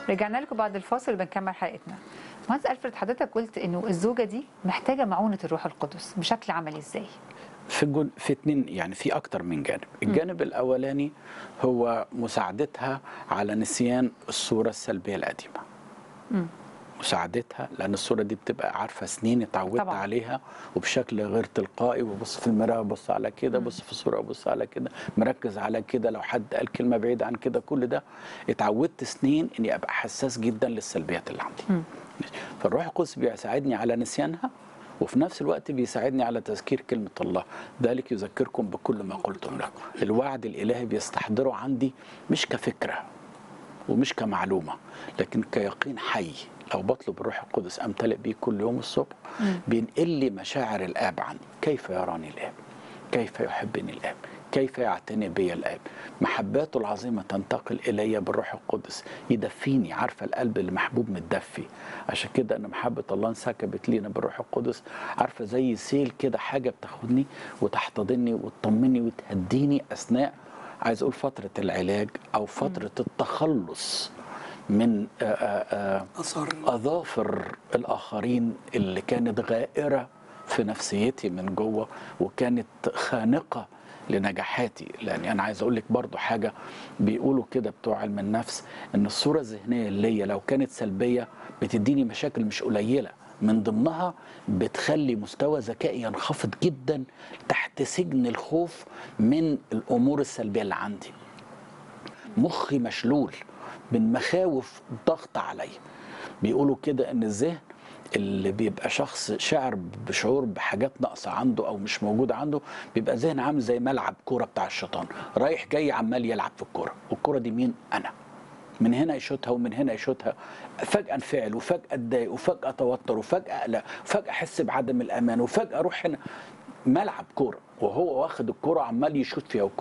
رجعنا لكم بعد الفاصل وبنكمل حلقتنا مهندس الفريد حضرتك قلت انه الزوجه دي محتاجه معونه الروح القدس بشكل عملي ازاي في الجن... في اتنين يعني في اكتر من جانب الجانب الاولاني هو مساعدتها على نسيان الصوره السلبيه القديمه مساعدتها لان الصوره دي بتبقى عارفه سنين اتعودت طبعاً. عليها وبشكل غير تلقائي وبص في المرايه بص على كده بص في الصوره بص على كده مركز على كده لو حد قال كلمه بعيده عن كده كل ده اتعودت سنين اني ابقى حساس جدا للسلبيات اللي عندي فالروح القدس بيساعدني على نسيانها وفي نفس الوقت بيساعدني على تذكير كلمة الله ذلك يذكركم بكل ما قلتم له الوعد الإلهي بيستحضره عندي مش كفكرة ومش كمعلومة لكن كيقين حي لو بطلب الروح القدس أمتلئ بيه كل يوم الصبح بينقل لي مشاعر الآب عني كيف يراني الآب كيف يحبني الآب كيف يعتني بي الآب محباته العظيمة تنتقل إلي بالروح القدس يدفيني عارفة القلب اللي محبوب متدفي عشان كده أن محبة الله انسكبت لينا بالروح القدس عارفة زي سيل كده حاجة بتاخدني وتحتضني وتطمني وتهديني أثناء عايز أقول فترة العلاج أو فترة التخلص من آه، آه، آه، اثر أظافر الآخرين اللي كانت غائرة في نفسيتي من جوه وكانت خانقة لنجاحاتي لأن أنا عايز أقول لك برضو حاجة بيقولوا كده بتوع علم النفس إن الصورة الذهنية اللي هي لو كانت سلبية بتديني مشاكل مش قليلة من ضمنها بتخلي مستوى ذكائي ينخفض جدا تحت سجن الخوف من الأمور السلبية اللي عندي مخي مشلول من مخاوف ضغط عليا بيقولوا كده ان الذهن اللي بيبقى شخص شاعر بشعور بحاجات ناقصه عنده او مش موجوده عنده بيبقى ذهن عامل زي ملعب كوره بتاع الشيطان رايح جاي عمال يلعب في الكوره والكوره دي مين انا من هنا يشوتها ومن هنا يشوتها فجاه انفعل وفجاه اتضايق وفجاه اتوتر وفجاه اقلق وفجاه احس بعدم الامان وفجاه اروح هنا ملعب كوره وهو واخد الكوره عمال يشوت فيها